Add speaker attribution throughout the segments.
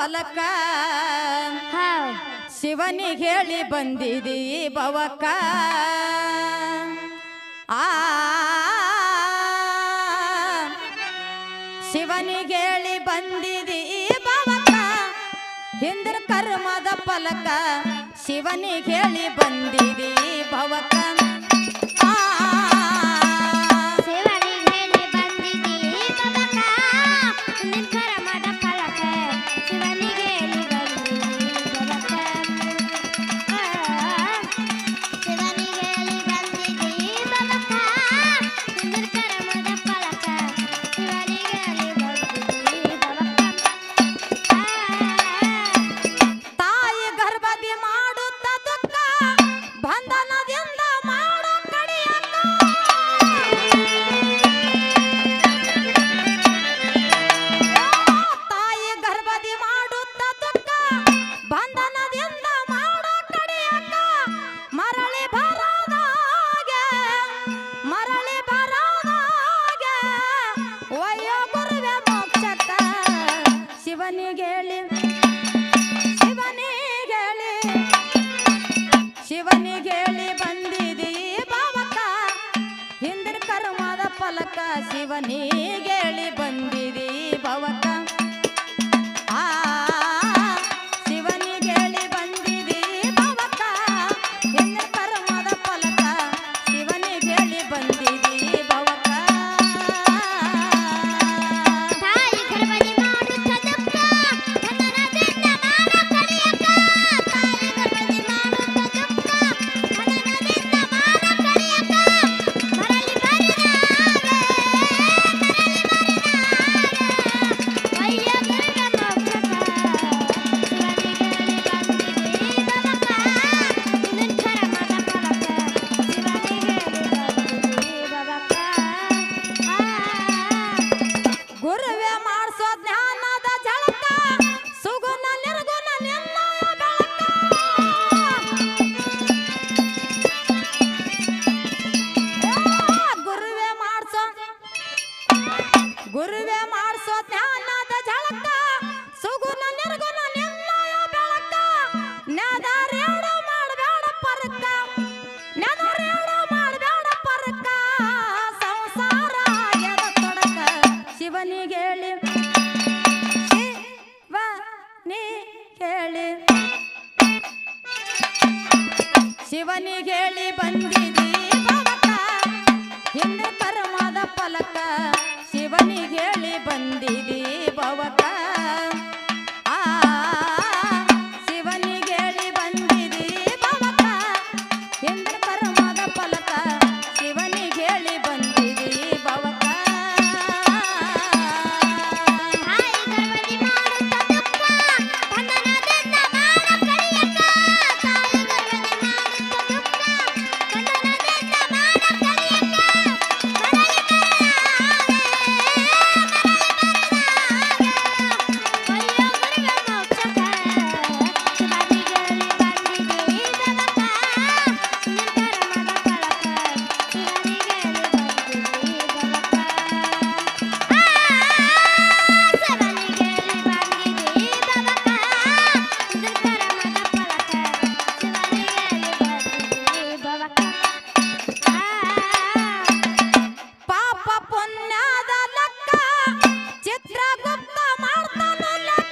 Speaker 1: ಫಲಕ
Speaker 2: ಹೌದ್
Speaker 1: ಶಿವನಿಗೆ ಹೇಳಿ ಬಂದಿದಿ ಭವಕ ಆ ಶಿವನಿಗೆ ಹೇಳಿ ಬಂದಿದಿ ಭವಕ ಹಿಂದ್ರ ಕರ್ಮದ ಫಲಕ ಶಿವನಿಗೆ ಹೇಳಿ ಬಂದಿದಿ ಭವಕ ಆ
Speaker 2: ಶಿವನಿಗೆ ಹೇಳಿ ಬಂದಿದ್ದೀ ಬಬಕ ನಿನ್ ಕರ್ಮದ ಫಲಕ ಶಿವನಿಗೆ ಹೇಳಿ ಬಂದಿದ್ದೀ ಬಬಕ ಶಿವನಿಗೆ ಹೇಳಿ ಬಂದಿದ್ದೀ ಬಬಕ ನಿನ್ ಕರ್ಮದ ಫಲಕ ಶಿವನಿಗೆ ಹೇಳಿ ಬಂದಿದ್ದೀ ಬಬಕ
Speaker 1: ತಾಯಿ ಗರ್ಭದಿ ಮಾಡುತ್ತ ದುಃಖ ಬಂಧನದಿಂದ ಮಾಡೋ ಕಡಿಯಕ್ಕ ತಾಯಿ ಗರ್ಭದಿ ಮಾಡುತ್ತ ದುಃಖ ಬಂಧನದಿಂದ ಮಾಡೋ ಕಡಿಯಕ್ಕ ಮರಳಿ ಬರದಾಗೆ ಮರಳಿ ಬರದಾಗೆ ವಯ್ಯೋ ಗುರುವೆ ಮೋಕ್ಷಕ್ಕ ಶಿವನಿಗೆ ಹೇಳಿ ಶಿವನಿಗೆ ಹೇಳಿ ಶಿವನಿಗೆ ಹೇಳಿ ಬಂದಿದಿ ಬಾವಕ ಹಿಂದಿನ ಕರ್ಮದ ಫಲಕ ಶಿವನಿಗೆ ಹೇಳಿ ಬಂದಿದಿ ಭವಕ ಆ ಶಿವನಿಗೆ ಹೇಳಿ ಬಂದಿದಿ ಭವಕ ಹಿಂದಿನ ಕರ್ಮದ ಫಲಕ ಶಿವನಿಗೆ ಹೇಳಿ ಬಂದಿದಿ ಭವಕ
Speaker 2: ತಾಯಿ ಗರ್ಭದಿ ಮಾಡುತ್ತ ದುಃಖ ಹನನದಿಂದ ಮಾನ ಕಡಿಯಕ ತಾಯಿ ಗರ್ಭದಿ ಮಾಡುತ್ತ ದುಃಖ ಹನನದಿಂದ ಮಾನ ಕಡಿಯಕ ಮರಳಿ ಬರಿನಾಗ ವಯ್ಯ ಗುರುಗ ಮೋಕ್ಷಕ
Speaker 1: ಶಿವನಿಗೆ ಹೇಳಿ ಬಂದಿದಿ ಭವಕ ಹಿಂದೆ ಕರ್ಮದ ಫಲಕ ಶಿವನಿಗೆ ಹೇಳಿ ಬಂದಿದಿ ಭವಕ ಆ ಶಿವನಿಗೆ ಹೇಳಿ ಬಂದಿದಿ ಭವಕ ಹಿಂದೆ ಕರ್ಮದ ಫಲಕ ಶಿವನಿಗೆ ಹೇಳಿ ಬಂದಿದಿ ಭವಕ
Speaker 2: ತಾಯಿ ಗರ್ಭದಿ ಮಾಡುತ್ತ ದುಃಖ ಬಂಧನದಿಂದ ಮಾನ ಕಡಿಯಕ ತಾಯಿ ಗರ್ಭದಿ ಮಾಡುತ್ತ ದುಃಖ ಬಂಧನದಿಂದ ಮಾನ ಕಡಿಯಕ ಮರಳಿ ಬರಲಾರೆ ಅಯ್ಯೋ ಗುರುಗ ಮೋಕ್ಷಕ ಶಿವನಿಗೆ ಬಂದಿದೆ ದವಕ ನಿರ್ಕರ್ಮದ ಫಲಕ ಶಿವನಿಗೆ ಬಂದಿದೆ ದವಕ ಶಿವನಿಗೆ ಬಂದಿದೆ ದವಕ ನಿರ್ಕರ್ಮದ ಫಲಕ ಶಿವನಿಗೆ ಬಂದಿದೆ ದವಕ
Speaker 1: ಪಾಪ ಪುಣ್ಯದ ಲೆಕ್ಕ ಚಿತ್ರಗುಪ್ತ ಮಾಡ್ತಾನ ಲೆಕ್ಕ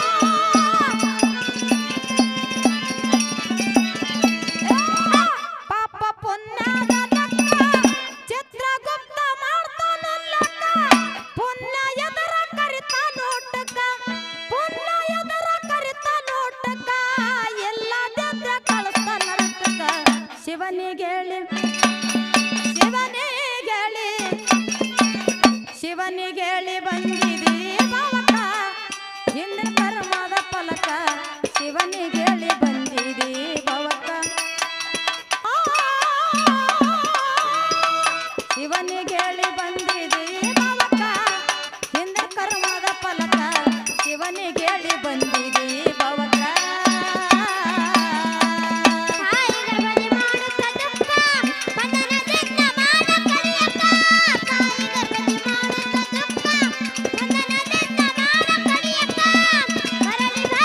Speaker 1: ಪಾಪ ಪುಣ್ಯದ ಲೆಕ್ಕ ಚಿತ್ರಗುಪ್ತ ಮಾಡ್ತಾನ ಲೆಕ್ಕ ಪುಣ್ಯ ಎದರ ಕರಿತ ನೋಟಕ ಪುಣ್ಯ ಎದರ ಕರಿತ ನೋಟಕ ಎಲ್ಲ ದೇದ್ರ ಕಳಿಸ್ತಾನ ನರಕಕ್ಕ ಶಿವನಿಗೆ ಹೇಳಿ ಶಿವನಿಗೆ ಹೇಳಿ ಶಿವನಿಗೆ ಹೇಳಿ ಬಂದಿದಿ ಬಾವಕ ಹಿಂದಿನ ಕರ್ಮದ ಫಲಕ ಶಿವನಿಗೆ ಹೇಳಿ ಬಂದಿದಿ ಬಾವಕ ಆ, ಶಿವನಿಗೆ ಹೇಳಿ ಬಂದಿದಿ ಬಾವಕ ಹಿಂದಿನ ಕರ್ಮದ ಫಲಕ ಶಿವನಿಗೆ ಹೇಳಿ ಬಂದಿದಿ ಬಾವಕ
Speaker 2: ತಾಯಿ ಗರ್ಭದಿ ಮಾಡುತ್ತ ದುಃಖ ಬಂಧನದಿಂದ ಮಾನ ಕಡಿಯಕ ತಾಯಿ ಗರ್ಭದಿ ಮಾಡುತ್ತ ದುಃಖ ಬಂಧನದಿಂದ ಮಾನ ಕಡಿಯಕ ಮರಳಿ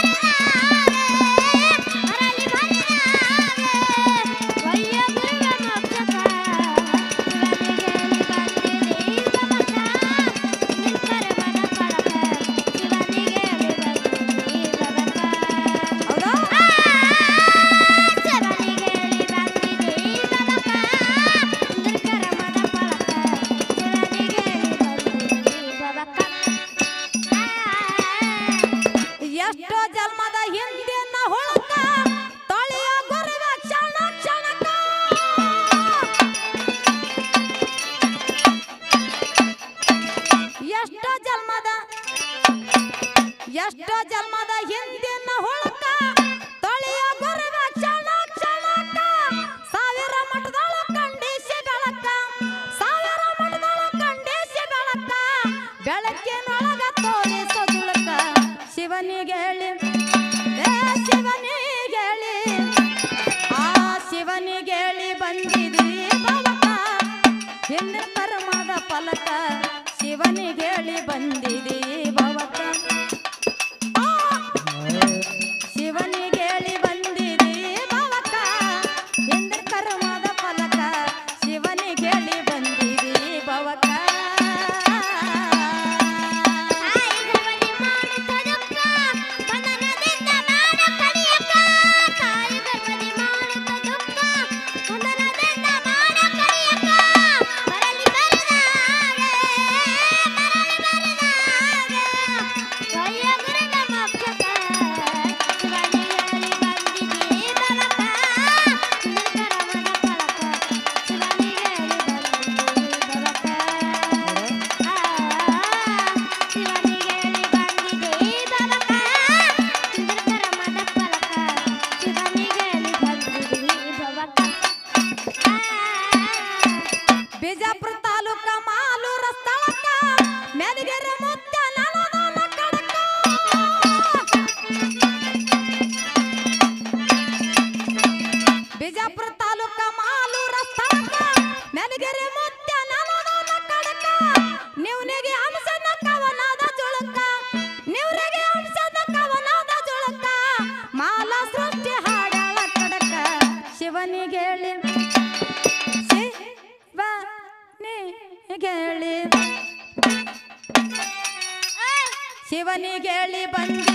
Speaker 1: ಶಿವನಿಗೇಳಿ ಬಂದಿ